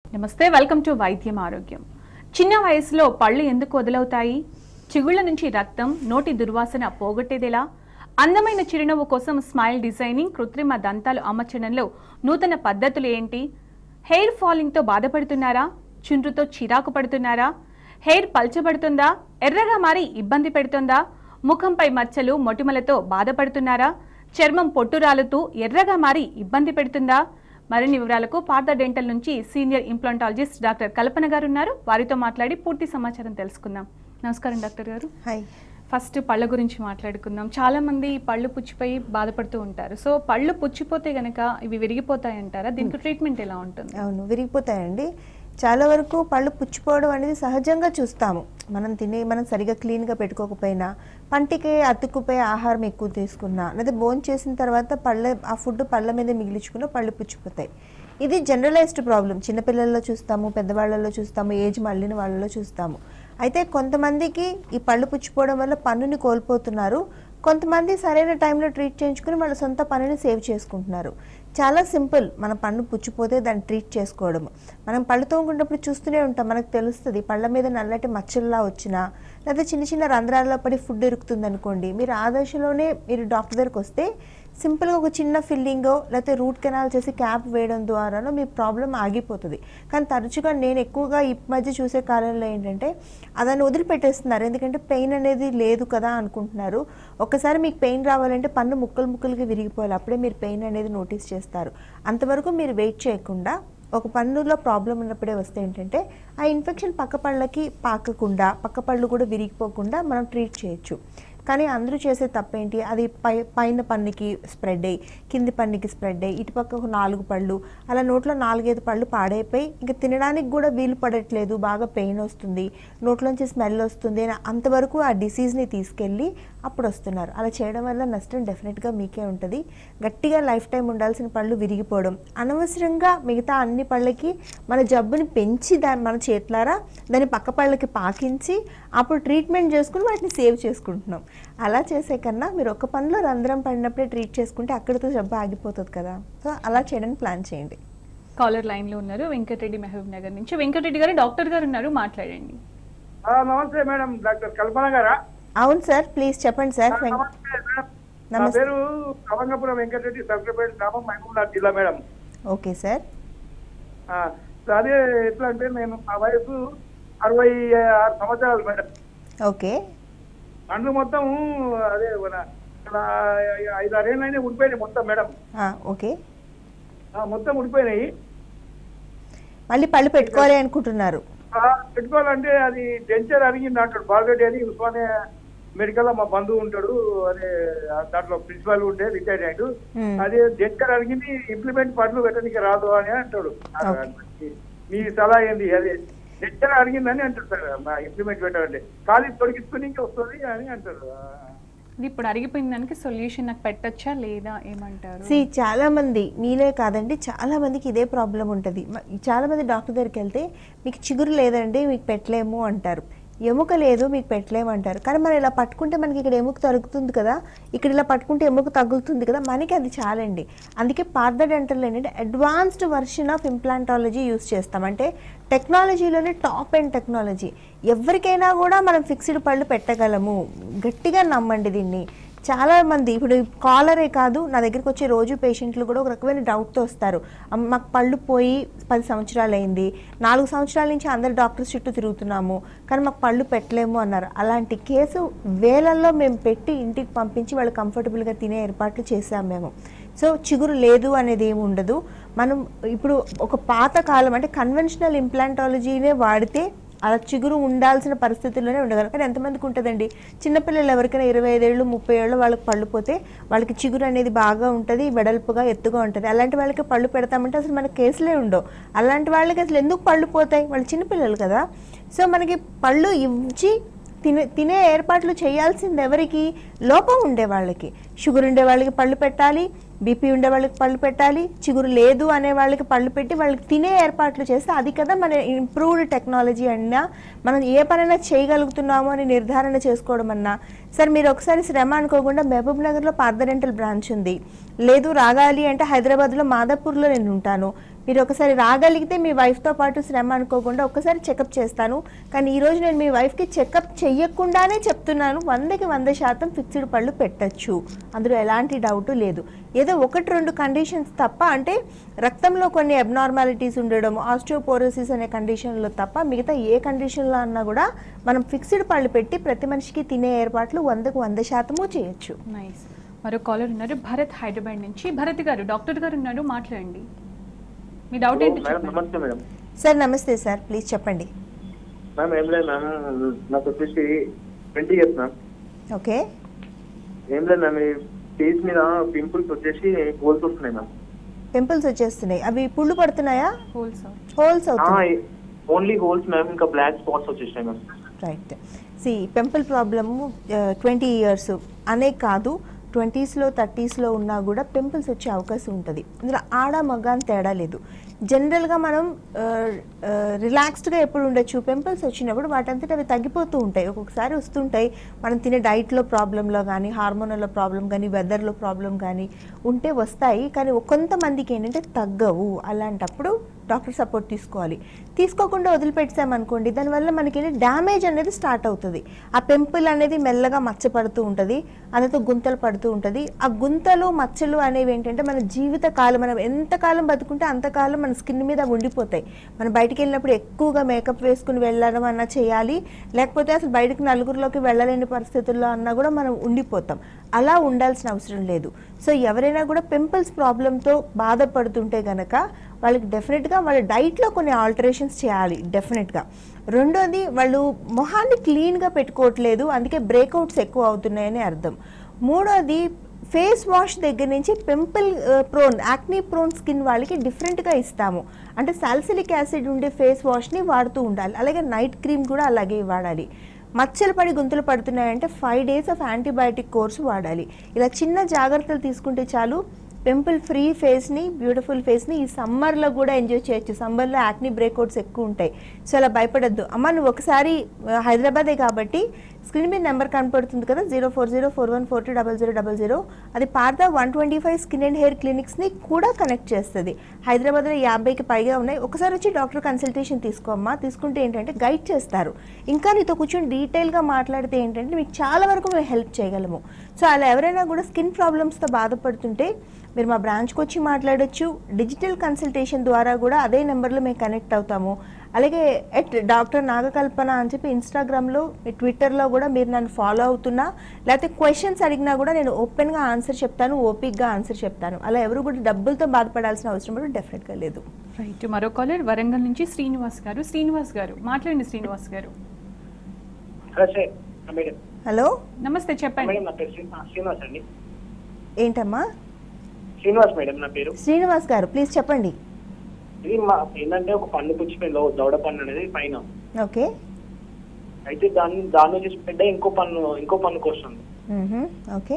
నమస్తే welcome to వైద్యం ఆరోగ్యం చిన్న వయసులో పళ్ళు ఎందుకు వదులవుతాయి చిగుళ్ళ నుంచి రక్తం నోటి దుర్వాసన పోగొట్టేదెలా అందమైన చిరునవ్వు కోసం స్మైల్ డిజైనింగ్ కృత్రిమ దంతాలు అమర్చడంలో నూతన పద్ధతులు ఏంటి హెయిర్ ఫాలింగ్తో బాధపడుతున్నారా చుండ్రుతో చిరాకు పడుతున్నారా హెయిర్ పల్చబడుతుందా ఎర్రగా మారి ఇబ్బంది పెడుతుందా ముఖంపై మచ్చలు మొటిమలతో బాధపడుతున్నారా చర్మం పొట్టురాలుతూ ఎర్రగా మారి ఇబ్బంది పెడుతుందా మరిన్ని వివరాలకు పాత డెంటల్ నుంచి సీనియర్ ఇంప్లాంటాలజిస్ట్ డాక్టర్ కల్పన గారు ఉన్నారు వారితో మాట్లాడి పూర్తి సమాచారం తెలుసుకుందాం నమస్కారం డాక్టర్ గారు హాయ్ ఫస్ట్ పళ్ళ గురించి మాట్లాడుకుందాం చాలా మంది పళ్ళు పుచ్చిపోయి బాధపడుతూ ఉంటారు సో పళ్ళు పుచ్చిపోతే గనక ఇవి విరిగిపోతాయి అంటారా దీనికి ట్రీట్మెంట్ ఎలా ఉంటుంది అవును విరిగిపోతాయండి చాలా వరకు పళ్ళు పుచ్చిపోవడం అనేది సహజంగా చూస్తాము మనం తినే మనం సరిగా క్లీన్గా పెట్టుకోకపోయినా పంటికి అతుక్కుపోయే ఆహారం ఎక్కువ తీసుకున్నా లేదా భోజనం చేసిన తర్వాత పళ్ళ ఆ ఫుడ్ పళ్ళ మీద మిగిలించుకున్న పళ్ళు పుచ్చిపోతాయి ఇది జనరలైజ్డ్ ప్రాబ్లం చిన్నపిల్లల్లో చూస్తాము పెద్దవాళ్ళలో చూస్తాము ఏజ్ మళ్ళిన వాళ్ళలో చూస్తాము అయితే కొంతమందికి ఈ పళ్ళు పుచ్చిపోవడం వల్ల పన్నుని కోల్పోతున్నారు కొంతమంది సరైన టైంలో ట్రీట్ చేయించుకుని వాళ్ళ సొంత పనుని సేవ్ చేసుకుంటున్నారు చాలా సింపుల్ మన పన్ను పుచ్చిపోతే దాన్ని ట్రీట్ చేసుకోవడం మనం పళ్ళు తోముకున్నప్పుడు చూస్తూనే ఉంటాం మనకు తెలుస్తుంది పళ్ళ మీద నల్లటి మచ్చల్లా వచ్చినా లేదా చిన్న చిన్న రంధ్రాల్లో పడి ఫుడ్ ఇరుకుతుంది అనుకోండి మీరు ఆ దశలోనే మీరు డాక్టర్ దగ్గరికి వస్తే సింపుల్గా ఒక చిన్న ఫిల్లింగో లేకపోతే రూట్ కెనాల్ చేసి క్యాప్ వేయడం ద్వారానో మీ ప్రాబ్లం ఆగిపోతుంది కానీ తరచుగా నేను ఎక్కువగా ఈ మధ్య చూసే కాలంలో ఏంటంటే అదాన్ని వదిలిపెట్టేస్తున్నారు ఎందుకంటే పెయిన్ అనేది లేదు కదా అనుకుంటున్నారు ఒకసారి మీకు పెయిన్ రావాలంటే పన్ను ముక్కలు ముక్కలుగా విరిగిపోవాలి అప్పుడే మీరు పెయిన్ అనేది నోటీస్ చేస్తారు అంతవరకు మీరు వెయిట్ చేయకుండా ఒక పన్నులో ప్రాబ్లం ఉన్నప్పుడే వస్తే ఏంటంటే ఆ ఇన్ఫెక్షన్ పక్క పళ్ళకి పాకకుండా పక్క పళ్ళు కూడా విరిగిపోకుండా మనం ట్రీట్ చేయొచ్చు కానీ అందరూ చేసే తప్పేంటి అది పై పైన పన్నుకి స్ప్రెడ్ అయ్యి కింది పన్నుకి స్ప్రెడ్ అయ్యి ఇటుపక్క ఒక నాలుగు పళ్ళు అలా నోట్లో నాలుగైదు పళ్ళు పాడైపోయి ఇంకా తినడానికి కూడా వీలు పడట్లేదు బాగా పెయిన్ వస్తుంది నోట్లోంచి స్మెల్ వస్తుంది అని అంతవరకు ఆ డిసీజ్ని తీసుకెళ్ళి అప్పుడు వస్తున్నారు అలా చేయడం వల్ల నష్టం డెఫినెట్గా మీకే ఉంటుంది గట్టిగా లైఫ్ టైం ఉండాల్సిన పళ్ళు విరిగిపోవడం అనవసరంగా మిగతా అన్ని పళ్ళకి మన జబ్బుని పెంచి దాన్ని మన చేతులారా దాన్ని పక్క పళ్ళకి పాకించి అప్పుడు ట్రీట్మెంట్ చేసుకుని వాటిని సేవ్ చేసుకుంటున్నాం అలా చేసే కన్నా మీరు ఒక పనిలో రంధ్రం పడినప్పుడే ట్రీట్ చేసుకుంటే అక్కడితో జబ్బు ఆగిపోతుంది కదా సో అలా చేయడానికి ప్లాన్ చేయండి కాలర్ లైన్ లో ఉన్నారు వెంకటరెడ్డి మహబూబ్ నగర్ నుంచి వెంకటరెడ్డి గారు డాక్టర్ గారు ఉన్నారు మాట్లాడండి ఆ, నమస్తే మేడం డాక్టర్ కల్పన గారా అవును సార్ ప్లీజ్ చెప్పండి సార్ ఆ, నమస్తే మేడం. నా నమస్తే. పేరు కవంగపురం వెంకటరెడ్డి సర్టిఫికేట్ గ్రామం మహబూబ్నగర్ జిల్లా మేడం ఓకే సార్ ఆ, అదే ఎట్లా అంటే నేను నా వయసు అరవై ఆరు సంవత్సరాలు మేడం ఓకే పండ్లు మొత్తం అదే మన మన ఐదు ఆరేళ్ళు అయినా ఉడిపోయినాయి మొత్తం మేడం ఆ, ఓకే ఆ, మొత్తం ఉడిపోయినాయి మళ్ళీ పళ్ళు పెట్టుకోవాలి అనుకుంటున్నారు ఆ, పెట్టుకోవాలంటే అది డెంచర్ అరిగింది అంటాడు బాలరెడ్డి అని ఉస్మానియా మెడికల్ లో మా బంధువు ఉంటాడు అదే ఆ దాంట్లో ప్రిన్సిపల్ ఉండే రిటైర్డ్ అయ్యాడు Hmm. అదే డెంచర్ అరిగింది ఇంప్లిమెంట్ పనులు పెట్టడానికి రాదు అని అంటాడు ఆ, Okay. మీ సలహా ఏంది అదే డెంచర్ అరిగిందని అంటాడు సార్ మా ఇంప్లిమెంట్ పెట్టాలంటే ఖాళీ తొలగించుకుని ఇంకా వస్తుంది అని అంటారు ఆ. ఇది ఇప్పుడు అరిగిపోయిన దానికి సొల్యూషన్ నాకు పెట్టచ్చా లేదా ఏమంటారు సి చాలా మంది మీలే కాదండి చాలా మందికి ఇదే ప్రాబ్లం ఉంటుంది మ- చాలా మంది డాక్టర్ దగ్గరికి వెళ్తే మీకు చిగురు లేదండి మీకు పెట్టలేము అంటారు ఎముక లేదు మీకు పెట్టలేము అంటారు కానీ మనం ఇలా పట్టుకుంటే మనకి ఇక్కడ ఎముక తరుగుతుంది కదా ఇక్కడ ఇలా పట్టుకుంటే ఎముక తగులుతుంది కదా మనకి అది చాలండి అందుకే పార్థ డెంటల్ ఏంటంటే advanced version of implantology use చేస్తాం అంటే టెక్నాలజీలోనే టాప్ అండ్ టెక్నాలజీ ఎవరికైనా కూడా మనం ఫిక్స్డ్ పళ్ళు పెట్టగలము గట్టిగా నమ్మండి దీన్ని చాలా మంది ఇప్పుడు కాలరే కాదు నా దగ్గరికి వచ్చే రోజు పేషెంట్లు కూడా ఒక రకమైన డౌట్తో వస్తారు "అమ్మ, మాకు పళ్ళు పోయి పది సంవత్సరాలు అయింది నాలుగు సంవత్సరాల నుంచి అందరు డాక్టర్స్ చుట్టూ తిరుగుతున్నాము కానీ మాకు పళ్ళు పెట్టలేము అన్నారు అలాంటి కేసు వేలల్లో మేము పెట్టి ఇంటికి పంపించి వాళ్ళు కంఫర్టబుల్గా తినే ఏర్పాట్లు చేసాం మేము సో చిగురు లేదు అనేది ఏమి ఉండదు మనం ఇప్పుడు ఒక పాత కాలం అంటే కన్వెన్షనల్ ఇంప్లాంటాలజీనే వాడితే అలా చిగురు ఉండాల్సిన పరిస్థితుల్లోనే ఉండగలరు కానీ ఎంతమందికి ఉంటుందండి చిన్నపిల్లలు ఎవరికైనా ఇరవై ఐదేళ్ళు ముప్పై ఏళ్ళు వాళ్ళకి పళ్ళు పోతే వాళ్ళకి చిగురు అనేది బాగా ఉంటుంది వెడల్పుగా ఎత్తుగా ఉంటుంది అలాంటి వాళ్ళకి పళ్ళు పెడతామంటే అసలు మనకి కేసులే ఉండవు అలాంటి వాళ్ళకి అసలు ఎందుకు పళ్ళు పోతాయి వాళ్ళు చిన్నపిల్లలు కదా సో మనకి పళ్ళు ఇచ్చి తినే తినే ఏర్పాట్లు చేయాల్సింది ఎవరికి లోపం ఉండే వాళ్ళకి షుగర్ ఉండే వాళ్ళకి పళ్ళు పెట్టాలి బీపీ ఉండే వాళ్ళకి పళ్ళు పెట్టాలి చిగురు లేదు అనే వాళ్ళకి పళ్ళు పెట్టి వాళ్ళకి తినే ఏర్పాట్లు చేస్తే అది కదా మన ఇంప్రూవ్డ్ టెక్నాలజీ అన్నా మనం ఏ పనైనా చేయగలుగుతున్నామో అని నిర్ధారణ చేసుకోవడం అన్నా సరే మీరు ఒకసారి శ్రమ అనుకోకుండా మహబూబ్ నగర్లో పార్థ డెంటల్ బ్రాంచ్ ఉంది లేదు రాగాలి అంటే హైదరాబాద్లో మాదాపూర్లో నేను ఉంటాను మీరు ఒకసారి రాగలిగితే మీ వైఫ్తో పాటు శ్రమ అనుకోకుండా ఒక్కసారి చెకప్ చేస్తాను కానీ ఈరోజు నేను మీ వైఫ్కి చెకప్ చెయ్యకుండానే చెప్తున్నాను వందకి వంద శాతం ఫిక్స్డ్ పళ్ళు పెట్టచ్చు అందులో ఎలాంటి డౌట్ లేదు ఏదో ఒకటి రెండు కండిషన్స్ తప్ప అంటే రక్తంలో కొన్ని అబ్నార్మాలిటీస్ ఉండడం ఆస్టియోపోరోసిస్ అనే కండిషన్లో తప్ప మిగతా ఏ కండిషన్లో అన్నా కూడా మనం ఫిక్స్డ్ పళ్ళు పెట్టి ప్రతి మనిషికి తినే ఏర్పాట్లు వందకు వంద శాతము చేయొచ్చు నైస్ మరో కాలర్ ఉన్నారు భరత్ హైదరాబాద్ నుంచి భరత్ గారు డాక్టర్ గారు ఉన్నారు మాట్లాడండి మీ డౌట్ ఏంటి మేడం చెప్పండి నమస్తే మేడం సార్ నమస్తే సార్ ప్లీజ్ చెప్పండి మ్యామ్ ఏం లేదు మ్యామ్ నాకు వచ్చేసి ట్వంటీ ఇయర్స్ మ్యామ్ ఓకే ఏం లేదు మ్యామ్ ఈ ఫేస్ మీద పింపుల్స్ వచ్చేసి హోల్స్ వస్తున్నాయి మ్యామ్ పింపుల్స్ వచ్చేస్తున్నాయి అవి పుళ్ళు పడుతున్నాయా హోల్ సార్ హోల్స్ అవుతున్నాయి ఓన్లీ హోల్స్ మ్యామ్ ఇంకా బ్లాక్ స్పాట్స్ వచ్చేసినాయి మ్యామ్ రైట్ సి పెంపుల్ ప్రాబ్లము ట్వంటీ ఇయర్స్ అనే కాదు ట్వంటీస్లో థర్టీస్లో ఉన్నా కూడా పింపుల్స్ వచ్చే అవకాశం ఉంటుంది ఇందులో ఆడ మగ అని తేడా లేదు జనరల్గా మనం రిలాక్స్డ్గా ఎప్పుడు ఉండొచ్చు పింపుల్స్ వచ్చినప్పుడు వాటంతట అవి తగ్గిపోతూ ఉంటాయి ఒక్కొక్కసారి వస్తుంటాయి మనం తినే డైట్లో ప్రాబ్లంలో కానీ హార్మోనల్లో ప్రాబ్లం కానీ వెదర్లో ప్రాబ్లం కానీ ఉంటే వస్తాయి కానీ కొంతమందికి ఏంటంటే తగ్గవు అలాంటప్పుడు డాక్టర్ సపోర్ట్ తీసుకోవాలి తీసుకోకుండా వదిలిపెట్టామనుకోండి దానివల్ల మనకి డ్యామేజ్ అనేది స్టార్ట్ అవుతుంది ఆ పెంపుల్ అనేది మెల్లగా మచ్చ పడుతూ ఉంటుంది అదంతా గుంతలు పడుతూ ఉంటుంది ఆ గుంతలు మచ్చలు అనేవి ఏంటంటే మన జీవిత కాలం మనం ఎంతకాలం బతుకుంటే అంతకాలం మన స్కిన్ మీద ఉండిపోతాయి మనం బయటికి వెళ్ళినప్పుడు ఎక్కువగా మేకప్ వేసుకుని వెళ్ళడం అన్నా చేయాలి లేకపోతే అసలు బయటకు నలుగురిలోకి వెళ్ళలేని పరిస్థితుల్లో అన్నా కూడా మనం ఉండిపోతాం అలా ఉండాల్సిన అవసరం లేదు సో ఎవరైనా కూడా పింపుల్స్ ప్రాబ్లంతో బాధపడుతుంటే గనక వాళ్ళకి డెఫినెట్గా వాళ్ళ డైట్లో కొన్ని ఆల్టరేషన్స్ చేయాలి డెఫినెట్గా రెండోది వాళ్ళు మొహాన్ని క్లీన్గా పెట్టుకోవట్లేదు అందుకే బ్రేక్అవుట్స్ ఎక్కువ అవుతున్నాయని అర్థం మూడోది ఫేస్ వాష్ దగ్గర నుంచి pimple prone acne prone skin వాళ్ళకి డిఫరెంట్గా ఇస్తాము అంటే సాల్సిలిక్ యాసిడ్ ఉండే ఫేస్ వాష్ని వాడుతూ ఉండాలి అలాగే నైట్ క్రీమ్ కూడా అలాగే వాడాలి మచ్చలు పడి గుంతలు పడుతున్నాయంటే five days of antibiotic course వాడాలి ఇలా చిన్న జాగ్రత్తలు తీసుకుంటే చాలు పింపుల్ ఫ్రీ ఫేస్ని బ్యూటిఫుల్ ఫేస్ని ఈ సమ్మర్లో కూడా ఎంజాయ్ చేయొచ్చు సమ్మర్లో యాక్ని బ్రేక్అవుట్స్ ఎక్కువ ఉంటాయి సో అలా భయపడద్దు అమ్మ నువ్వు ఒకసారి ఆ, హైదరాబాదే కాబట్టి స్క్రీన్ మీద నెంబర్ కనపడుతుంది కదా zero four zero four one four two double zero double zero అది Partha one twenty five skin and hair క్లినిక్స్ని కూడా కనెక్ట్ చేస్తుంది హైదరాబాద్లో యాభైకి పైగా ఉన్నాయి ఒకసారి వచ్చి డాక్టర్ కన్సల్టేషన్ తీసుకోమ్మా తీసుకుంటే ఏంటంటే గైడ్ చేస్తారు ఇంకా నీతో కూర్చొని డీటెయిల్గా మాట్లాడితే ఏంటంటే మీకు చాలా వరకు మేము హెల్ప్ చేయగలము సో అలా ఎవరైనా కూడా స్కిన్ ప్రాబ్లమ్స్తో బాధపడుతుంటే మీరు మా బ్రాంచ్కి వచ్చి మాట్లాడొచ్చు డిజిటల్ కన్సల్టేషన్ ద్వారా కూడా అదే నెంబర్లో మేము కనెక్ట్ అవుతాము అలాగే ఎట్ డాక్టర్ నాగకల్పన అని చెప్పి ఇన్స్టాగ్రామ్లో మీ ట్విట్టర్లో కూడా మీరు నన్ను ఫాలో అవుతున్నా లేకపోతే క్వశ్చన్స్ అడిగినా కూడా నేను ఓపెన్గా ఆన్సర్ చెప్తాను ఓపిక్గా ఆన్సర్ చెప్తాను అలా ఎవరు కూడా డబ్బులతో బాధపడాల్సిన అవసరం కూడా డెఫినెట్గా లేదు రైట్ మరో కాలర్ వరంగల్ నుంచి శ్రీనివాస్ గారు శ్రీనివాస్ గారు మాట్లాడండి శ్రీనివాస్ గారు హలో సార్ మేడం హలో నమస్తే చెప్పండి మేడం నా పేరు శ్రీ- ఆ, శ్రీనివాస్ అండి ఏంటమ్మా శ్రీనివాస్ మేడం నా పేరు శ్రీనివాస్ గారు ప్లీజ్ చెప్పండి ఇది మా ఏంటంటే ఒక పన్ను పుచ్చిపోయింది దౌడ పన్ను అనేది పైన ఓకే అయితే దాన్ని దాని నుంచి పెద్ద ఇంకో పన్ను ఇంకో పన్నుకి వస్తుంది మ్మ్హ. ఓకే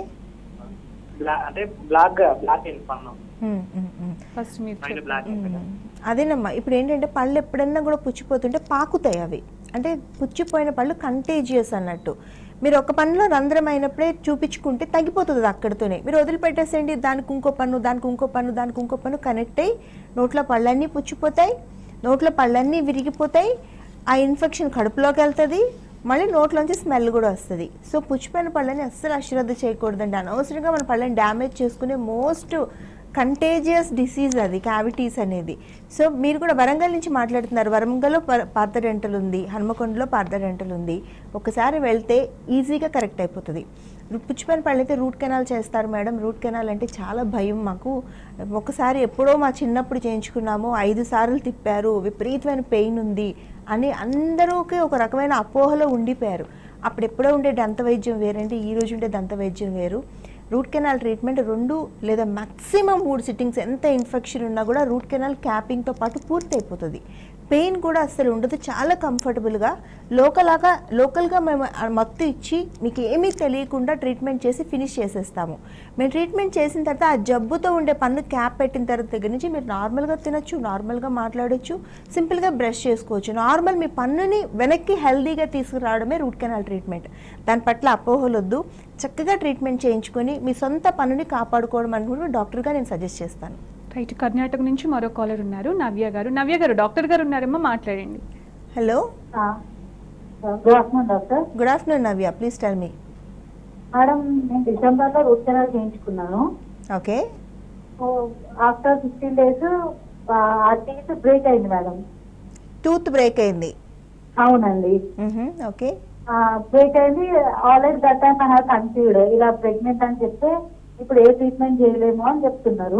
బ్లా అంటే బ్లాక్ గా బ్లాక్ అయింది పన్ను మ్మ్, మ్మ్, మ్మ్. ఫస్ట్ మీరు పైన చెప్పండి. బ్లాక్ అయింది మ్మ్. అదేనమ్మా ఇప్పుడు ఏంటంటే పళ్ళు ఎప్పుడన్నా కూడా పుచ్చిపోతుంటే పాకుతాయి అవి అంటే పుచ్చిపోయిన పళ్ళు కంటేజియస్ అన్నట్టు మీరు ఒక పన్నులో రంధ్రం అయినప్పుడే చూపించుకుంటే తగ్గిపోతుంది అది అక్కడితోనే మీరు వదిలిపెట్టేసేయండి దానికి ఇంకో పన్ను దానికి ఇంకో పన్ను దానికి ఇంకో పన్ను కనెక్ట్ అయ్యి నోట్లో పళ్ళన్నీ పుచ్చిపోతాయి నోట్లో పళ్ళన్నీ విరిగిపోతాయి ఆ ఇన్ఫెక్షన్ కడుపులోకి వెళ్తుంది మళ్ళీ నోట్లోంచి స్మెల్ కూడా వస్తుంది సో పుచ్చిపోయిన పళ్ళని అస్సలు అశ్రద్ధ చేయకూడదండి అనవసరంగా మన పళ్ళని డ్యామేజ్ చేసుకునే మోస్ట్ కంటేజియస్ డిసీజ్ అది క్యావిటీస్ అనేది సో మీరు కూడా వరంగల్ నుంచి మాట్లాడుతున్నారు వరంగల్లో ప- పార్థ డెంటల్ ఉంది హనుమకొండలో పార్థ డెంటల్ ఉంది ఒకసారి వెళ్తే ఈజీగా కరెక్ట్ అయిపోతుంది రు- పుచ్చిపోయిన పళ్ళైతే రూట్ కెనాల్ చేస్తారు మేడం రూట్ కెనాల్ అంటే చాలా భయం మాకు ఒకసారి ఎప్పుడో మా చిన్నప్పుడు చేయించుకున్నాము ఐదు సార్లు తిప్పారు విపరీతమైన పెయిన్ ఉంది అని అందరూకి ఒక రకమైన అపోహలో ఉండిపోయారు అప్పుడు ఎప్పుడో ఉండే దంత వైద్యం వేరంటే ఈ రోజు ఉండే దంత వైద్యం వేరు రూట్ కెనాల్ ట్రీట్మెంట్ రెండు లేదా మ్యాక్సిమం మూడు సిట్టింగ్స్ ఎంత ఇన్ఫెక్షన్ ఉన్నా కూడా రూట్ కెనాల్ క్యాపింగ్తో పాటు పూర్తి అయిపోతుంది పెయిన్ కూడా అస్సలు ఉండదు చాలా కంఫర్టబుల్గా లోకలాగా లోకల్గా మేము ఆ మత్తు ఇచ్చి మీకు ఏమీ తెలియకుండా ట్రీట్మెంట్ చేసి ఫినిష్ చేసేస్తాము మేము ట్రీట్మెంట్ చేసిన తర్వాత ఆ జబ్బుతో ఉండే పన్ను క్యాప్ పెట్టిన తర్వాత దగ్గర నుంచి మీరు నార్మల్గా తినొచ్చు నార్మల్గా మాట్లాడొచ్చు సింపుల్గా బ్రష్ చేసుకోవచ్చు నార్మల్ మీ పన్నుని వెనక్కి హెల్దీగా తీసుకురావడమే రూట్ కెనాల్ ట్రీట్మెంట్ దాని పట్ల అపోహలు వద్దు చక్కగా ట్రీట్మెంట్ చేయించుకొని మీ సొంత పన్నుని కాపాడుకోవడం అనుకుంటూ డాక్టర్గా నేను సజెస్ట్ చేస్తాను రైట్ కర్ణాటక నుంచి మరో కాలర్ ఉన్నారు నవ్య గారు నవ్య గారు డాక్టర్ గారు ఉన్నారమ్మా మాట్లాడండి hello good afternoon doctor good afternoon Navya please tell me madam నేను డిసెంబర్ లో రూట్ కెనాల్ చేయించుకున్నాను ఓకే ఆఫ్టర్ ఫిఫ్టీన్ డేస్ ఆ టీత్ బ్రేక్ అయింది మేడం టూత్ బ్రేక్ అయింది అవునండి ఓకే బ్రేక్ అయింది already that time I have conceived ఇలా ప్రెగ్నెంట్ అని చెప్తే ఇప్పుడు ఏ ట్రీట్మెంట్ చేయలేము అని చెప్తున్నారు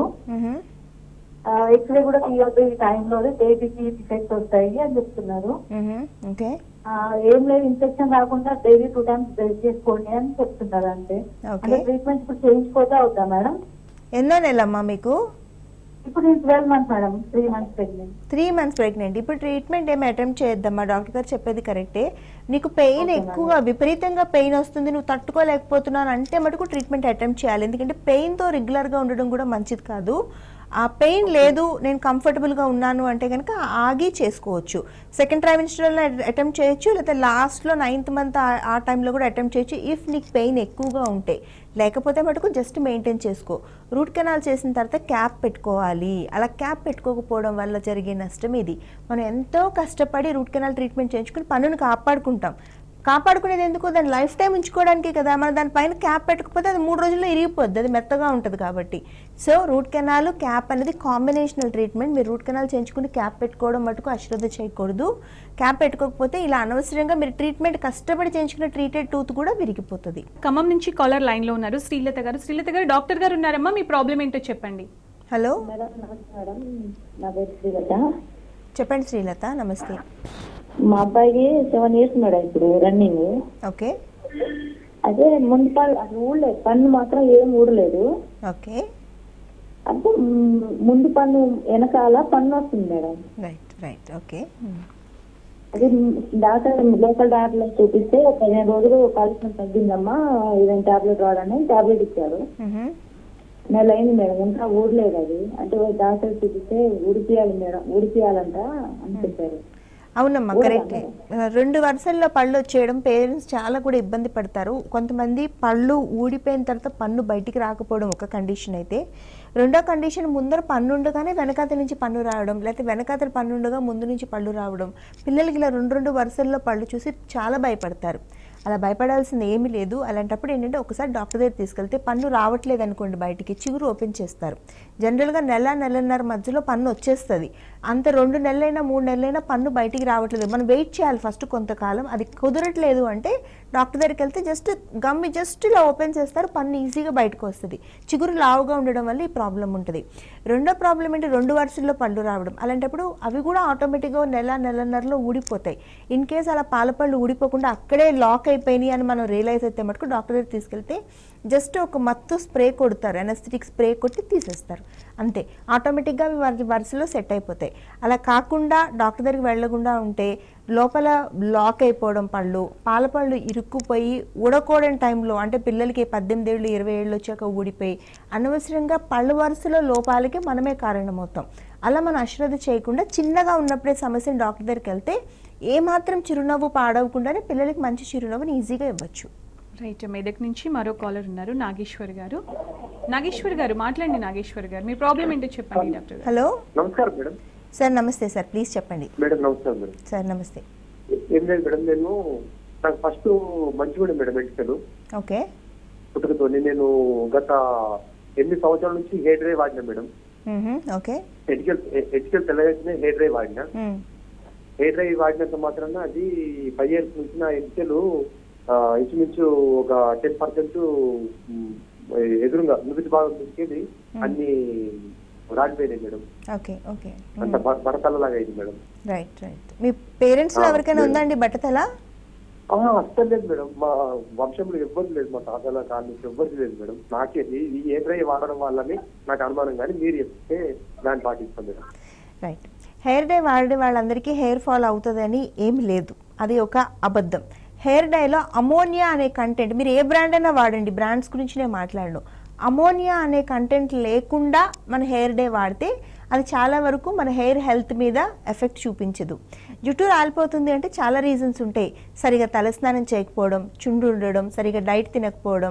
ఎక్స్రే కూడా తీయొద్దు ఈ టైంలో బేబీకి డిఫెక్ట్స్ వస్తాయి అని చెప్తున్నారు ఓకే ఆ, ఏం లేదు ఇన్ఫెక్షన్ రాకుండా డైలీ టూ టైమ్స్ బ్రష్ చేసుకోండి అని చెప్తున్నారు అంతే Okay. అంటే ట్రీట్మెంట్ ఇప్పుడు చేయించుకోతే అవుతా మేడం ఎన్నో నెలమ్మా మీకు ఇప్పుడు నేను twelve months madam three months pregnant three months pregnant ఇప్పుడు ట్రీట్మెంట్ ఏమి అటెంప్ట్ చేయొద్దమ్మా డాక్టర్ గారు చెప్పేది కరెక్టే నీకు పెయిన్ ఎక్కువగా విపరీతంగా పెయిన్ వస్తుంది నువ్వు తట్టుకోలేకపోతున్నాను అంటే మటుకు ట్రీట్మెంట్ అటెంప్ట్ చేయాలి ఎందుకంటే పెయిన్తో రెగ్యులర్గా ఉండడం కూడా మంచిది కాదు ఆ పెయిన్ లేదు నేను కంఫర్టబుల్గా ఉన్నాను అంటే కనుక ఆగి చేసుకోవచ్చు సెకండ్ ట్రైమిస్టర్లో అటెంప్ట్ చేయొచ్చు లేకపోతే లాస్ట్లో నైన్త్ మంత్ ఆ టైంలో కూడా అటెంప్ట్ చేయొచ్చు ఇఫ్ నీకు పెయిన్ ఎక్కువగా ఉంటే లేకపోతే మటుకు జస్ట్ మెయింటైన్ చేసుకో రూట్ కెనాల్ చేసిన తర్వాత క్యాప్ పెట్టుకోవాలి అలా క్యాప్ పెట్టుకోకపోవడం వల్ల జరిగే నష్టం ఇది మనం ఎంతో కష్టపడి రూట్ కెనాల్ ట్రీట్మెంట్ చేయించుకుని పన్నును కాపాడుకుంటాం కాపాడుకునేది ఎందుకు దాన్ని లైఫ్ టైం ఉంచుకోవడానికి కదా మనం దానిపైన క్యాప్ పెట్టకపోతే అది మూడు రోజుల్లో ఇరిగిపోద్ది అది మెత్తగా ఉంటుంది కాబట్టి సో రూట్ కెనాల్ క్యాప్ అనేది కాంబినేషనల్ ట్రీట్మెంట్ మీరు రూట్ కెనాల్ చేయించుకుని క్యాప్ పెట్టుకోవడం మటుకు అశ్రద్ధ చేయకూడదు క్యాప్ పెట్టుకోకపోతే ఇలా అనవసరంగా మీరు ట్రీట్మెంట్ కష్టపడి చేయించుకున్న ట్రీటెడ్ టూత్ కూడా విరిగిపోతుంది ఖమ్మం నుంచి కాలర్ లైన్ లో ఉన్నారు శ్రీలత గారు శ్రీలత గారు డాక్టర్ గారు ఉన్నారమ్మా మీ ప్రాబ్లం ఏంటో చెప్పండి హలో మేడం నమస్తే మేడం నా పేరు శ్రీలత చెప్పండి శ్రీలత నమస్తే మా అబ్బాయికి సెవెన్ ఇయర్స్ మేడం ఇప్పుడు రన్నింగ్ ఓకే అదే ముందు పళ్ళు అసలు ఊడలేదు పన్ను మాత్రం ఏం ఊడలేదు ఓకే అంటే మ్, ముందు పన్ను వెనకాల పన్ను వస్తుంది మేడం రైట్ రైట్ ఓకే అది డాక్టర్ లోకల్ డాక్టర్ చూపిస్తే ఒక పదిహేను రోజులు కాలుష్యం తగ్గిందమ్మా ఇదేం టాబ్లెట్ వాడని టాబ్లెట్ ఇచ్చారు నెల అయింది మేడం ఇంకా ఊడలేదు అది అంటే డాక్టర్ చూపిస్తే ఊడిపియాలి మేడం ఊడిపియాలంట అని చెప్పారు అవునమ్మా కరెక్టే రెండు వరుసల్లో పళ్ళు వచ్చేయడం పేరెంట్స్ చాలా కూడా ఇబ్బంది పడతారు కొంతమంది పళ్ళు ఊడిపోయిన తర్వాత పన్ను బయటికి రాకపోవడం ఒక కండిషన్ అయితే రెండో కండిషన్ ముందర పన్ను ఉండగానే వెనకాతల నుంచి పన్ను రావడం లేకపోతే వెనకాతల పన్ను ఉండగా ముందు నుంచి పళ్ళు రావడం పిల్లలకి ఇలా రెండు రెండు వరుసల్లో పళ్ళు చూసి చాలా భయపడతారు అలా భయపడాల్సింది ఏమీ లేదు అలాంటప్పుడు ఏంటంటే ఒకసారి డాక్టర్ దగ్గర తీసుకెళ్తే పన్ను రావట్లేదు అనుకోండి బయటికి చిగురు ఓపెన్ చేస్తారు జనరల్గా నెల నెలన్నర మధ్యలో పన్ను వచ్చేస్తుంది అంత రెండు నెలలైనా మూడు నెలలైనా పన్ను బయటికి రావట్లేదు మనం వెయిట్ చేయాలి ఫస్ట్ కొంతకాలం అది కుదరట్లేదు అంటే డాక్టర్ దగ్గరికి వెళ్తే జస్ట్ గమ్మి జస్ట్ ఇలా ఓపెన్ చేస్తారు పన్ను ఈజీగా బయటకు వస్తుంది చిగురు లావుగా ఉండడం వల్ల ఈ ప్రాబ్లం ఉంటుంది రెండో ప్రాబ్లం ఏంటి రెండు వరుసల్లో పళ్ళు రావడం అలాంటప్పుడు అవి కూడా ఆటోమేటిక్గా నెల నెలన్నరలో ఊడిపోతాయి ఇన్ కేస్ అలా పాల పళ్ళు ఊడిపోకుండా అక్కడే లాక్ అయిపోయినాయి అని మనం రియలైజ్ అయితే మటుకు డాక్టర్ దగ్గర తీసుకెళ్తే జస్ట్ ఒక మత్తు స్ప్రే కొడతారు ఎనస్థెటిక్ స్ప్రే కొట్టి తీసేస్తారు అంతే ఆటోమేటిక్గా అవి వారి వరుసలో సెట్ అయిపోతాయి అలా కాకుండా డాక్టర్ దగ్గరికి వెళ్ళకుండా ఉంటే లోపల లాక్ అయిపోవడం పళ్ళు పాల పళ్ళు ఇరుక్కుపోయి ఊడకూడని టైంలో అంటే పిల్లలకి పద్దెనిమిది ఏళ్ళు ఇరవై ఏళ్ళు వచ్చాక ఊడిపోయి అనవసరంగా పళ్ళు వరుసలో లోపాలకి మనమే కారణమవుతాం అలా మనం అశ్రద్ధ చేయకుండా చిన్నగా ఉన్నప్పుడే సమస్యను డాక్టర్ దగ్గరికి వెళ్తే ఏమాత్రం చిరునవ్వు పాడవకుండానే పిల్లలకి మంచి చిరునవ్వుని ఈజీగా ఇవ్వచ్చు రైట్ మెదక్ నుంచి మరో కాలర్ ఉన్నారు నాగేశ్వర్ గారు నాగేశ్వర్ గారు మాట్లాడండి నాగేశ్వర్ గారు మీ ప్రాబ్లం ఏంటో చెప్పండి డాక్టర్ గారు హలో నమస్కారం మేడం సార్ నమస్తే సార్ ప్లీజ్ చెప్పండి మేడం నమస్కారం మేడం సార్ నమస్తే ఏం లేదు మేడం నేను నాకు ఫస్ట్ మంచిగా మేడం మెడికల్ ఓకే పుట్టుకతో నేను గత ఎనిమిది సంవత్సరాల నుంచి హెయిర్ డ్రై వాడినా మేడం మ్మ్హ, ఓకే ఎడికల్ ఎడికల్ తెల్లగా హెయిర్ డ్రై వాడినా మ్మ్. హెయిర్ డ్రై వాడినంత మాత్రాన అది ఫైవ్ ఇయర్స్ నుంచి నా ఎడికలు ఇంచుమించు ఒక టెన్ పర్సెంట్ ఎదురుగా నుదుటి భాగం తీసుకెళ్ళి అన్ని రాలిపోయినాయి మేడం ఓకే ఓకే అంత బరతల్లలాగా అయింది మేడం రైట్ రైట్ మీ పేరెంట్స్లో ఆ, ఎవరికైనా లేదు. ఉందండి బట్టతల ఆ, అస్సలు లేదు మేడం మా వంశంలో ఎవ్వరు లేదు మా తాతల కాళ్ళ నుంచి ఎవ్వరు లేదు మేడం నాకే ఈ- ఈ ఏ డ్రై వాడడం వల్లనే నాకు అనుమానం కానీ మీరు చెప్తే దాన్ని పాటిస్తాం మేడం రైట్ హెయిర్ డై వాడే వాళ్ళందరికీ హెయిర్ ఫాల్ అవుతుందని ఏమి లేదు అది ఒక అబద్ధం హెయిర్ డైలో అమోనియా అనే కంటెంట్ మీరు ఏ బ్రాండ్ అయినా వాడండి బ్రాండ్స్ గురించి నేను మాట్లాడను అమోనియా అనే కంటెంట్ లేకుండా మన హెయిర్ డే వాడితే అది చాలా వరకు మన హెయిర్ హెల్త్ మీద ఎఫెక్ట్ చూపించదు జుట్టు రాలిపోతుంది అంటే చాలా రీజన్స్ ఉంటాయి సరిగా తలస్నానం చేయకపోవడం చుండు ఉండడం సరిగా డైట్ తినకపోవడం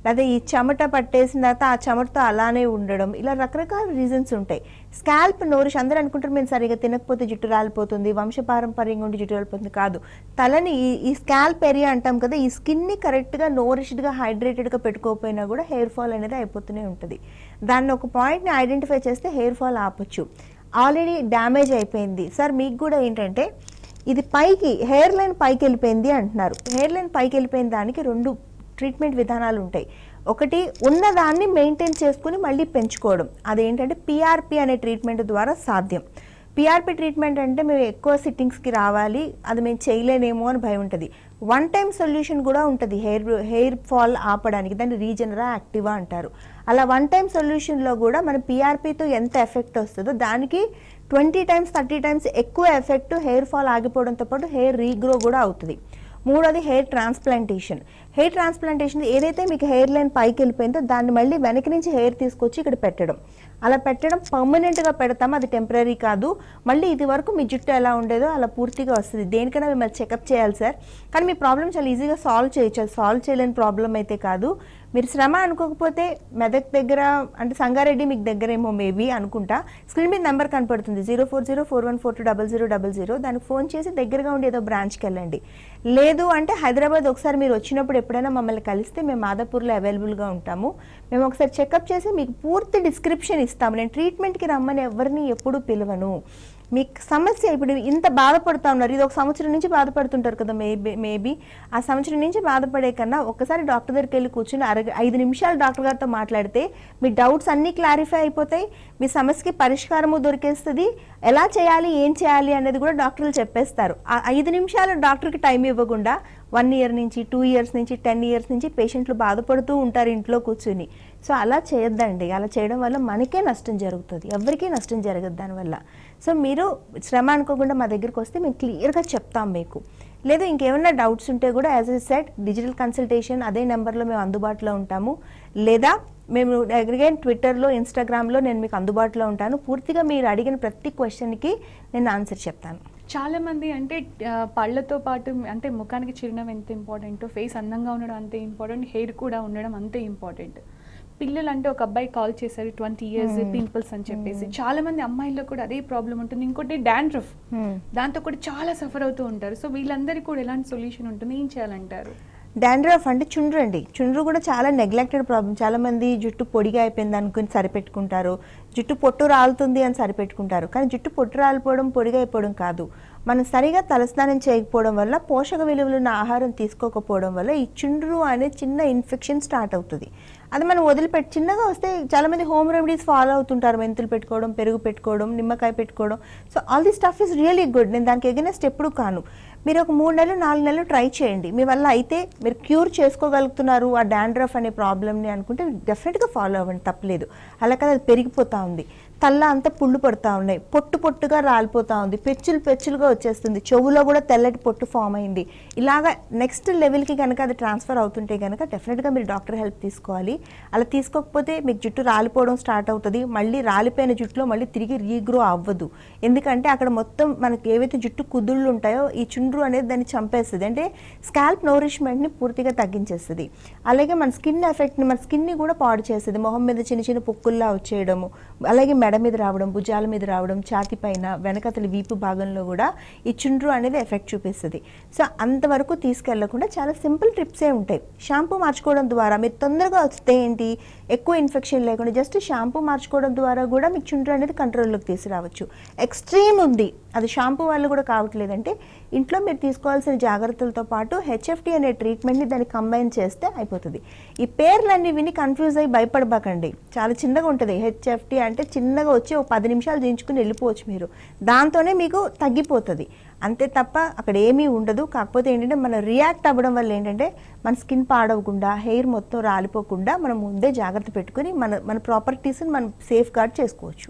లేదా ఈ చెమట పట్టేసిన తర్వాత ఆ చెమటతో అలానే ఉండడం ఇలా రకరకాల రీజన్స్ ఉంటాయి స్కాల్ప్ నోరిష్ అందరూ అనుకుంటారు మేము సరిగా తినకపోతే జుట్టు రాలిపోతుంది వంశపారంపర్యంగా ఉండి జుట్టు రాలిపోతుంది కాదు తలని ఈ ఈ స్కాల్ప్ ఏరియా అంటాం కదా ఈ స్కిన్ని కరెక్ట్గా నోరిష్డ్గా హైడ్రేటెడ్గా పెట్టుకోకపోయినా కూడా హెయిర్ ఫాల్ అనేది అయిపోతూనే ఉంటుంది దాన్ని ఒక పాయింట్ని ఐడెంటిఫై చేస్తే హెయిర్ ఫాల్ ఆపొచ్చు ఆల్రెడీ డ్యామేజ్ అయిపోయింది సార్ మీకు కూడా ఏంటంటే ఇది పైకి హెయిర్ లైన్ పైకి వెళ్ళిపోయింది అంటున్నారు హెయిర్ లైన్ పైకి వెళ్ళిపోయిన దానికి రెండు ట్రీట్మెంట్ విధానాలు ఉంటాయి ఒకటి ఉన్నదాన్ని మెయింటైన్ చేసుకుని మళ్ళీ పెంచుకోవడం అదేంటంటే పిఆర్పి అనే ట్రీట్మెంట్ ద్వారా సాధ్యం పిఆర్పి ట్రీట్మెంట్ అంటే మేము ఎక్కువ సిట్టింగ్స్కి రావాలి అది మేము చేయలేనేమో అని భయం ఉంటుంది వన్ టైం సొల్యూషన్ కూడా ఉంటుంది హెయిర్ హెయిర్ ఫాల్ ఆపడానికి దాన్ని రీజనరా యాక్టివా అంటారు అలా వన్ టైం సొల్యూషన్లో కూడా మన పిఆర్పితో ఎంత ఎఫెక్ట్ వస్తుందో దానికి ట్వంటీ టైమ్స్ థర్టీ టైమ్స్ ఎక్కువ ఎఫెక్ట్ హెయిర్ ఫాల్ ఆగిపోవడంతో పాటు హెయిర్ రీగ్రో కూడా అవుతుంది మూడోది హెయిర్ ట్రాన్స్ప్లాంటేషన్ హెయిర్ ట్రాన్స్ప్లాంటేషన్ ఏదైతే మీకు హెయిర్ లైన్ పైకి వెళ్ళిపోయిందో దాన్ని మళ్ళీ వెనక నుంచి హెయిర్ తీసుకొచ్చి ఇక్కడ పెట్టడం అలా పెట్టడం పర్మనెంట్గా పెడతాం అది టెంపరీ కాదు మళ్ళీ ఇది వరకు మీ జుట్టు ఎలా ఉండేదో అలా పూర్తిగా వస్తుంది దేనికైనా మిమ్మల్ని చెకప్ చేయాలి సార్ కానీ మీ ప్రాబ్లం చాలా ఈజీగా సాల్వ్ చేయొచ్చు అది సాల్వ్ చేయలేని ప్రాబ్లం అయితే కాదు మీరు శ్రమ అనుకోకపోతే మెదక్ దగ్గర అంటే సంగారెడ్డి మీకు దగ్గరేమో మేబీ అనుకుంటా స్క్రీన్ మీద నెంబర్ కనపడుతుంది zero four zero four one four two double zero double zero దానికి ఫోన్ చేసి దగ్గరగా ఉండి ఏదో బ్రాంచ్కి వెళ్ళండి లేదు అంటే హైదరాబాద్ ఒకసారి మీరు వచ్చినప్పుడు ఎప్పుడైనా మమ్మల్ని కలిస్తే మేము మాదాపూర్లో అవైలబుల్గా ఉంటాము మేము ఒకసారి చెకప్ చేసి మీకు పూర్తి డిస్క్రిప్షన్ ఇస్తాము నేను ట్రీట్మెంట్కి రమ్మని ఎవరిని ఎప్పుడూ పిలవను మీకు సమస్య ఇప్పుడు ఇంత బాధపడుతూ ఉన్నారు ఇది ఒక సంవత్సరం నుంచి బాధపడుతుంటారు కదా మేబీ మేబీ ఆ సంవత్సరం నుంచి బాధపడే కన్నా ఒక్కసారి డాక్టర్ దగ్గరికి వెళ్ళి కూర్చుని అరగ ఐదు నిమిషాలు డాక్టర్ గారితో మాట్లాడితే మీ డౌట్స్ అన్నీ క్లారిఫై అయిపోతాయి మీ సమస్యకి పరిష్కారము దొరికేస్తుంది ఎలా చేయాలి ఏం చేయాలి అనేది కూడా డాక్టర్లు చెప్పేస్తారు ఆ ఐదు నిమిషాలు డాక్టర్కి టైం ఇవ్వకుండా వన్ ఇయర్ నుంచి టూ ఇయర్స్ నుంచి టెన్ ఇయర్స్ నుంచి పేషెంట్లు బాధపడుతూ ఉంటారు ఇంట్లో కూర్చుని సో అలా చేయొద్దండి అలా చేయడం వల్ల మనకే నష్టం జరుగుతుంది ఎవరికీ నష్టం జరగదు దానివల్ల సో మీరు శ్రమ అనుకోకుండా మా దగ్గరికి వస్తే మేము క్లియర్గా చెప్తాం మీకు లేదు ఇంకేమైనా డౌట్స్ ఉంటే కూడా as a set digital consultation అదే నెంబర్లో మేము అందుబాటులో ఉంటాము లేదా మేము అగ్రిగేట్ ట్విట్టర్లో ఇన్స్టాగ్రామ్లో నేను మీకు అందుబాటులో ఉంటాను పూర్తిగా మీరు అడిగిన ప్రతి క్వశ్చన్కి నేను ఆన్సర్ చెప్తాను చాలా మంది అంటే ఆ, పళ్ళతో పాటు అంటే ముఖానికి చిరునవ్వు ఎంత ఇంపార్టెంట్ ఫేస్ అందంగా ఉండడం అంతే ఇంపార్టెంట్ హెయిర్ కూడా ఉండడం అంతే ఇంపార్టెంట్ పిల్లలు అంటే ఒక అబ్బాయి కాల్ చేశారు ట్వంటీ ఇయర్స్ పింపుల్స్ అని చెప్పేసి చాలా మంది అమ్మాయిల్లో కూడా అదే ప్రాబ్లం ఉంటుంది ఇంకోటి డాండ్రఫ్ దాంతో కూడా చాలా సఫర్ అవుతూ ఉంటారు సో వీళ్ళందరికీ కూడా ఎలాంటి సొల్యూషన్ ఉంటుంది ఏం చేయాలంటారు డాండ్రఫ్ అంటే చుండ్రు అండి చుండ్రు కూడా చాలా నెగ్లెక్టెడ్ ప్రాబ్లం చాలా మంది జుట్టు పొడిగా అయిపోయింది అనుకుని సరిపెట్టుకుంటారు జుట్టు పొట్టు రాలుతుంది అని సరిపెట్టుకుంటారు కానీ జుట్టు పొట్టు రాలిపోవడం పొడిగా అయిపోవడం కాదు మనం సరిగా తలస్నానం చేయకపోవడం వల్ల పోషక విలువలు ఉన్న ఆహారం తీసుకోకపోవడం వల్ల ఈ చుండ్రు అనే చిన్న ఇన్ఫెక్షన్ స్టార్ట్ అవుతుంది అది మనం వదిలిపెట్టి చిన్నగా వస్తే చాలా మంది హోమ్ రెమెడీస్ ఫాలో అవుతుంటారు మెంతులు పెట్టుకోవడం పెరుగు పెట్టుకోవడం నిమ్మకాయ పెట్టుకోవడం so all the stuff is really good నేను దానికి ఎగనెస్ట్ ఎప్పుడు కాను మీరు ఒక మూడు నెలలు నాలుగు నెలలు ట్రై చేయండి మీ వల్ల అయితే మీరు క్యూర్ చేసుకోగలుగుతున్నారు ఆ డాండ్రఫ్ అనే ప్రాబ్లమ్ని అనుకుంటే డెఫినెట్గా ఫాలో అవ్వండి తప్పలేదు అలా కదా అది పెరిగిపోతూ ఉంది తల్ల అంతా పుళ్ళు పడుతూ ఉన్నాయి పొట్టు పొట్టుగా రాలిపోతూ ఉంది పెచ్చులు పెచ్చులుగా వచ్చేస్తుంది చెవులో కూడా తెల్లటి పొట్టు ఫామ్ అయింది ఇలాగా నెక్స్ట్ లెవెల్కి కనుక అది ట్రాన్స్ఫర్ అవుతుంటే కనుక డెఫినెట్గా మీరు డాక్టర్ హెల్ప్ తీసుకోవాలి అలా తీసుకోకపోతే మీకు జుట్టు రాలిపోవడం స్టార్ట్ అవుతుంది మళ్ళీ రాలిపోయిన జుట్టులో మళ్ళీ తిరిగి రీగ్రో అవ్వదు ఎందుకంటే అక్కడ మొత్తం మనకి ఏవైతే జుట్టు కుదుళ్ళు ఉంటాయో ఈ చుండ్రు అనేది దాన్ని చంపేస్తుంది అంటే స్కాల్ప్ నోరిష్మెంట్ని పూర్తిగా తగ్గించేస్తుంది అలాగే మన స్కిన్ ఎఫెక్ట్ని మన స్కిన్ని కూడా పాడు చేస్తుంది మొహం మీద చిన్న చిన్న పొక్కుల్లా వచ్చేయడము అలాగే మెడ మీద రావడం భుజాల మీద రావడం ఛాతి పైన వెనకతలి వీపు భాగంలో కూడా ఈ చుండ్రు అనేది ఎఫెక్ట్ చూపిస్తుంది సో అంతవరకు తీసుకెళ్లకుండా చాలా సింపుల్ ట్రిప్సే ఉంటాయి షాంపూ మార్చుకోవడం ద్వారా మీరు తొందరగా వస్తే ఏంటి ఎక్కువ ఇన్ఫెక్షన్ లేకుండా జస్ట్ షాంపూ మార్చుకోవడం ద్వారా కూడా మీకు చుండ్రు అనేది కంట్రోల్లోకి తీసుకురావచ్చు ఎక్స్ట్రీమ్ ఉంది అది షాంపూ వల్ల కూడా కావట్లేదంటే ఇంట్లో మీరు తీసుకోవాల్సిన జాగ్రత్తలతో పాటు హెచ్ఎఫ్టీ అనే ట్రీట్మెంట్ని దాన్ని కంబైన్ చేస్తే అయిపోతుంది ఈ పేర్లన్నీ విని కన్ఫ్యూజ్ అయ్యి భయపడబాకండి చాలా చిన్నగా ఉంటుంది హెచ్ఎఫ్టీ అంటే చిన్నగా వచ్చి ఒక పది నిమిషాలు దించుకుని వెళ్ళిపోవచ్చు మీరు దాంతోనే మీకు తగ్గిపోతుంది అంతే తప్ప అక్కడ ఏమీ ఉండదు కాకపోతే ఏంటంటే మనం రియాక్ట్ అవ్వడం వల్ల ఏంటంటే మన స్కిన్ పాడవకుండా హెయిర్ మొత్తం రాలిపోకుండా మనం ముందే జాగ్రత్త పెట్టుకుని మన మన ప్రాపర్టీస్ని మనం సేఫ్ గార్డ్ చేసుకోవచ్చు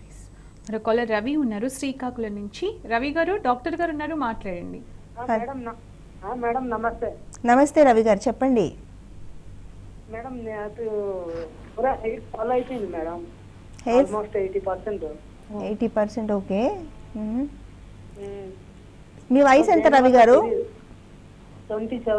మరి కాలర్ రవి ఉన్నారు శ్రీకాకుళం నుంచి రవి గారు డాక్టర్ గారు ఉన్నారు మాట్లాడండి మేడం న- ఆ, మేడం నమస్తే నమస్తే రవి గారు చెప్పండి మేడం నాకు పూరా హెయిర్ ఫాలో అయిపోయింది madam hair almost eighty percent eighty percent okay మ్మ్. మీ వయసు ఎంత రవి గారు twenty seven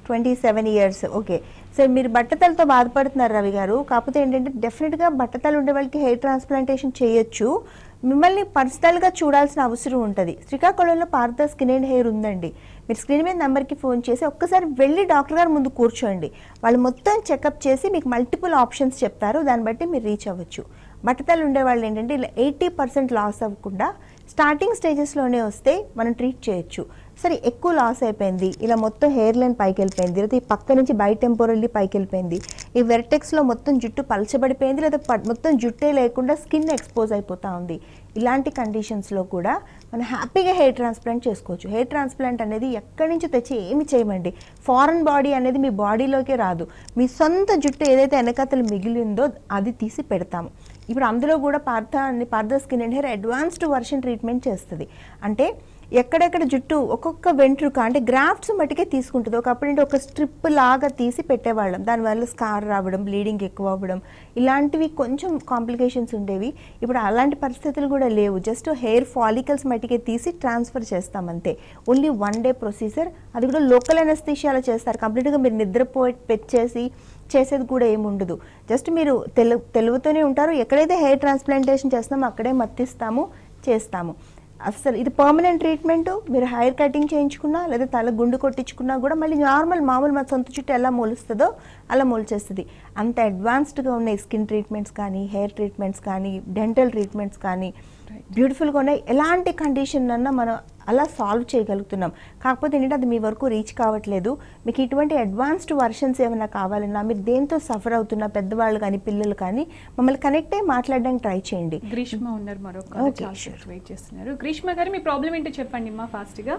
twenty seven years okay so మీరు బట్టతలతో బాధపడుతున్నారు రవి గారు కాకపోతే ఏంటంటే డెఫినెట్గా బట్టతలు ఉండే వాళ్ళకి హెయిర్ ట్రాన్స్ప్లాంటేషన్ చేయొచ్చు మిమ్మల్ని పర్సనల్గా చూడాల్సిన అవసరం ఉంటుంది శ్రీకాకుళంలో పార్థ స్కిన్ అండ్ హెయిర్ ఉందండి మీరు స్క్రీన్ మీద నెంబర్కి ఫోన్ చేసి ఒక్కసారి వెళ్ళి డాక్టర్ గారు ముందు కూర్చోండి వాళ్ళు మొత్తం చెకప్ చేసి మీకు మల్టిపుల్ ఆప్షన్స్ చెప్తారు దాన్ని బట్టి మీరు రీచ్ అవ్వచ్చు బట్టతలు ఉండే వాళ్ళు ఏంటంటే ఇలా ఎయిటీ పర్సెంట్ లాస్ అవ్వకుండా స్టార్టింగ్ స్టేజెస్లోనే వస్తే మనం ట్రీట్ చేయొచ్చు సరే ఎక్కువ లాస్ అయిపోయింది ఇలా మొత్తం హెయిర్ లైన్ పైకి వెళ్ళిపోయింది లేదా ఈ పక్క నుంచి బై టెంపోరల్లీ పైకి వెళ్ళిపోయింది ఈ వెర్టెక్స్లో మొత్తం జుట్టు పలచబడిపోయింది లేదా ప- మొత్తం జుట్టే లేకుండా స్కిన్ ఎక్స్పోజ్ అయిపోతూ ఉంది ఇలాంటి కండిషన్స్లో కూడా మనం హ్యాపీగా హెయిర్ ట్రాన్స్ప్లాంట్ చేసుకోవచ్చు హెయిర్ ట్రాన్స్ప్లాంట్ అనేది ఎక్కడి నుంచి తెచ్చి ఏమి చేయమండి ఫారెన్ బాడీ అనేది మీ బాడీలోకే రాదు మీ సొంత జుట్టు ఏదైతే వెనకతలు మిగిలిందో అది తీసి పెడతాము ఇప్పుడు అందులో కూడా పార్థ అని Partha skin and hair advanced version treatment చేస్తుంది అంటే ఎక్కడెక్కడ జుట్టు ఒక్కొక్క వెంట్రుక అంటే గ్రాఫ్ట్స్ మట్టుకే తీసుకుంటుంది ఒకప్పుడు ఏంటి ఒక స్ట్రిప్ లాగా తీసి పెట్టేవాళ్ళం దానివల్ల స్కార్ రావడం బ్లీడింగ్ ఎక్కువ అవ్వడం ఇలాంటివి కొంచెం కాంప్లికేషన్స్ ఉండేవి ఇప్పుడు అలాంటి పరిస్థితులు కూడా లేవు జస్ట్ హెయిర్ ఫాలికల్స్ మట్టికే తీసి ట్రాన్స్ఫర్ చేస్తాం అంతే ఓన్లీ వన్ డే ప్రొసీజర్ అది కూడా లోకల్ అనస్థీషియాలో చేస్తారు కంప్లీట్గా మీరు నిద్రపోయి పెట్టేసి చేసేది కూడా ఏమి ఉండదు జస్ట్ మీరు తెలు తెలుగుతోనే ఉంటారు ఎక్కడైతే హెయిర్ ట్రాన్స్ప్లాంటేషన్ చేస్తామో అక్కడే మత్తిస్తాము చేస్తాము అసలు ఇది పర్మనెంట్ ట్రీట్మెంట్ మీరు హెయిర్ కటింగ్ చేయించుకున్నా లేదా తల గుండు కొట్టించుకున్నా కూడా మళ్ళీ నార్మల్ మామూలు మన సొంత చుట్టూ ఎలా మొలుస్తుందో అలా మొలిచేస్తుంది అంత అడ్వాన్స్డ్గా ఉన్నాయి స్కిన్ ట్రీట్మెంట్స్ కానీ హెయిర్ ట్రీట్మెంట్స్ కానీ డెంటల్ ట్రీట్మెంట్స్ కానీ బ్యూటిఫుల్గా ఉన్నాయి ఎలాంటి కండిషన్ అన్నా మనం అలా సాల్వ్ చేయగలుగుతున్నాం కాకపోతే ఏంటంటే అది మీ వరకు రీచ్ కావట్లేదు మీకు ఇటువంటి అడ్వాన్స్డ్ వర్షన్స్ ఏమైనా కావాలన్నా మీరు దేంతో సఫర్ అవుతున్నా పెద్దవాళ్ళు కానీ పిల్లలు కానీ మమ్మల్ని కనెక్ట్ అయ్యి మాట్లాడడానికి ట్రై చేయండి గ్రీష్మ ఉన్నారు మరొక Okay, చాలా sure. వెయిట్ చేస్తున్నారు గ్రీష్మ గారు మీ ప్రాబ్లం ఏంటో చెప్పండి మా ఫాస్ట్ గా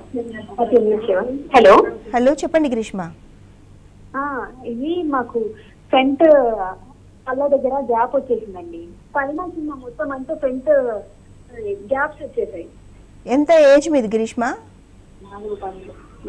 హలో హలో చెప్పండి గ్రీష్మ ఇది మాకు ఫ్రంట్ కళ్ళ దగ్గర గ్యాప్ వచ్చేసిందండి పైన కింద మొత్తం అంతా ఫ్రంట్ గ్యాప్స్ వచ్చేసాయి ఎంత ఏజ్ మీది గ్రీష్మ నాలుగు పనులు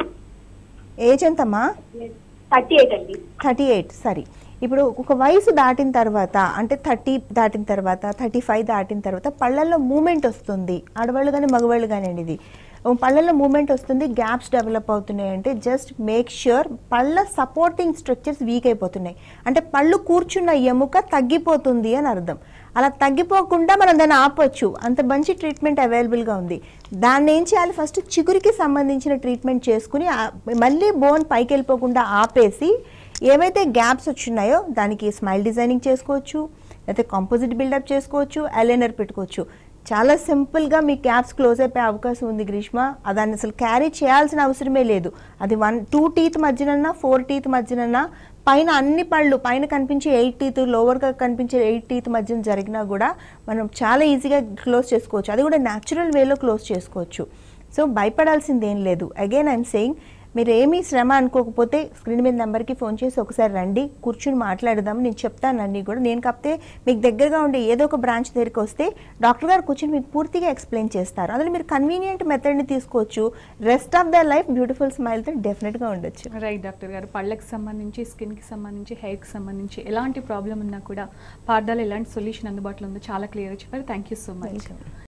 ఏజ్ ఎంతమ్మా థర్టీ ఎయిట్ అండి థర్టీ ఎయిట్ సరే ఇప్పుడు ఒక వయసు దాటిన తర్వాత అంటే థర్టీ దాటిన తర్వాత థర్టీ ఫైవ్ దాటిన తర్వాత పళ్ళల్లో మూమెంట్ వస్తుంది ఆడవాళ్ళు కానీ మగవాళ్ళు కానివ్వండి ఇది ఓ పళ్ళల్లో మూమెంట్ వస్తుంది గ్యాప్స్ డెవలప్ అవుతున్నాయి అంటే జస్ట్ మేక్ ష్యూర్ పళ్ళ సపోర్టింగ్ స్ట్రక్చర్స్ వీక్ అయిపోతున్నాయి అంటే పళ్ళు కూర్చున్న ఎముక తగ్గిపోతుంది అని అర్థం అలా తగ్గిపోకుండా మనం దాన్ని ఆపొచ్చు అంత మంచి ట్రీట్మెంట్ అవైలబుల్గా ఉంది దాన్ని ఏం చేయాలి ఫస్ట్ చిగురికి సంబంధించిన ట్రీట్మెంట్ చేసుకుని ఆ- మళ్ళీ బోన్ పైకి వెళ్ళిపోకుండా ఆపేసి ఏవైతే గ్యాప్స్ వచ్చినాయో దానికి స్మైల్ డిజైనింగ్ చేసుకోవచ్చు లేకపోతే కాంపోజిట్ బిల్డప్ చేసుకోవచ్చు అలైనర్ పెట్టుకోవచ్చు చాలా సింపుల్గా మీ గ్యాప్స్ క్లోజ్ అయిపోయే అవకాశం ఉంది గ్రీష్మ ఆ దాన్ని అసలు క్యారీ చేయాల్సిన అవసరమే లేదు అది వన్ టూ టీత్ మధ్యనన్నా ఫోర్ టీత్ మధ్యనన్నా పైన అన్ని పళ్ళు పైన కనిపించే ఎయిట్ టీత్ లోవర్గా కనిపించే ఎయిట్ టీత్ మధ్యన జరిగినా కూడా మనం చాలా ఈజీగా క్లోజ్ చేసుకోవచ్చు అది కూడా న్యాచురల్ వేలో క్లోజ్ చేసుకోవచ్చు సో భయపడాల్సింది ఏం లేదు అగైన్ ఐఎమ్ సెయింగ్ మీరు ఏమీ శ్రమ అనుకోకపోతే స్క్రీన్ మీద నెంబర్కి ఫోన్ చేసి ఒకసారి రండి కూర్చుని మాట్లాడదాం నేను చెప్తాను అన్నీ కూడా నేను కాకపోతే మీకు దగ్గరగా ఉండే ఏదో ఒక బ్రాంచ్ దగ్గరికి వస్తే డాక్టర్ గారు కూర్చొని మీకు పూర్తిగా ఎక్స్ప్లెయిన్ చేస్తారు అందులో మీరు కన్వీనియంట్ మెథడ్ని తీసుకోవచ్చు rest of the life beautiful స్మైల్తో డెఫినెట్గా ఉండొచ్చు రైట్ డాక్టర్ గారు పళ్ళకి సంబంధించి స్కిన్కి సంబంధించి హెయిర్కి సంబంధించి ఎలాంటి ప్రాబ్లం ఉన్నా కూడా పార్దాలు ఎలాంటి సొల్యూషన్ అందుబాటులో ఉందో చాలా క్లియర్గా చెప్పారు thank you so much Welcome.